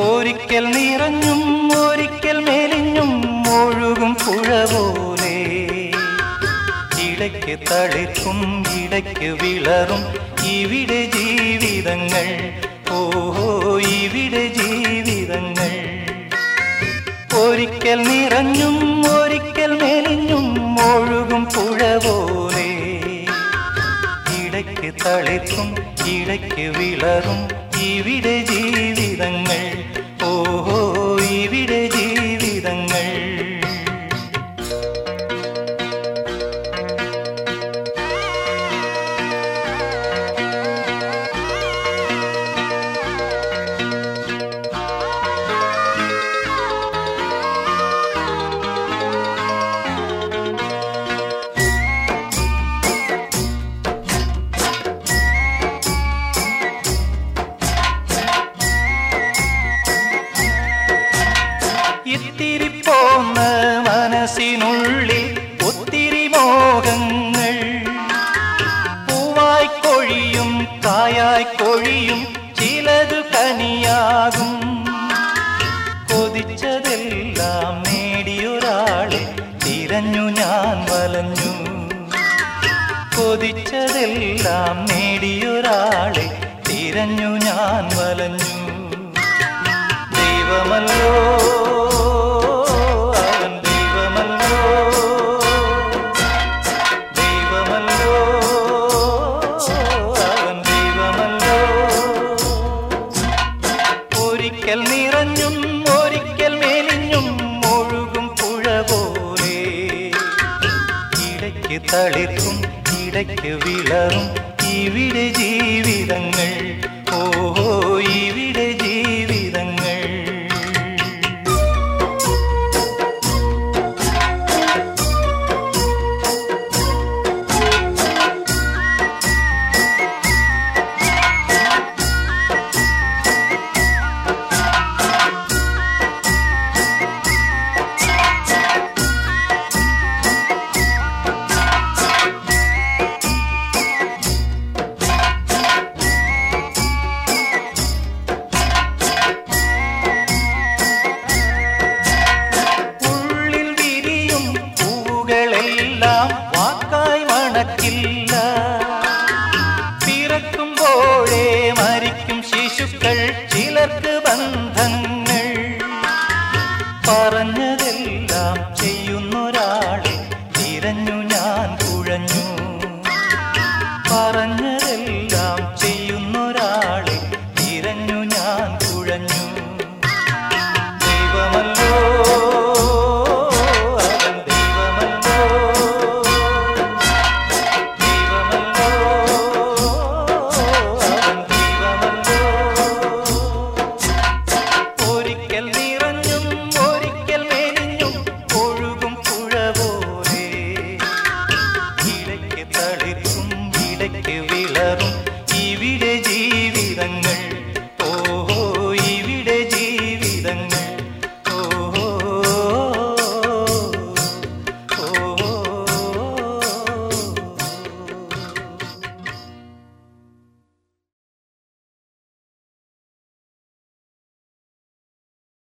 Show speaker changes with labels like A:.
A: ഒരിക്കൽ നിറഞ്ഞും ഒരിക്കൽ മെലിഞ്ഞും ഒഴുകും പുഴ പോലെ ഇടയ്ക്ക് തളിർക്കും ഇടയ്ക്ക് വിളറും ഇവിടെ ജീവിതങ്ങൾ ഓഹോ ഇവിടെ ജീവിതങ്ങൾ ഒരിക്കൽ നിറഞ്ഞും ഒരിക്കൽ മെലിഞ്ഞും ഒഴുകും പുഴ പോലെ ഇടയ്ക്ക് തളിർക്കും ഇടയ്ക്ക് വിളറും ഇവിടെ ജീവിതങ്ങൾ ഓഹോ ഇവിടെ ജീവിതങ്ങൾ ഇത്തിരി പോന്ന മനസ്സിനുള്ളിൽ ഒത്തിരി മോഹങ്ങൾ പൂവായി കൊഴിയും കായായി കൊഴിയും ചിലത് കനിയാകും കൊതിച്ചതെല്ലാം നേടിയൊരാളെ തിരഞ്ഞു ഞാൻ വലഞ്ഞു കൊതിച്ചതെല്ലാം നേടിയൊരാളെ തിരഞ്ഞു ഞാൻ വലഞ്ഞു ദൈവമല്ലോ അവൻ ദൈവമല്ലോ ദൈവമല്ലോ അവൻ ദൈവമല്ലോ ഒരിക്കൽ നിറഞ്ഞും ഒരിക്കൽ മെലിഞ്ഞും ഒഴുകും പുഴ പോലെ ഇടയ്ക്ക് തളിർക്കും ഇടയ്ക്ക് വിളറും ഇവിടെ ജീവിതങ്ങൾ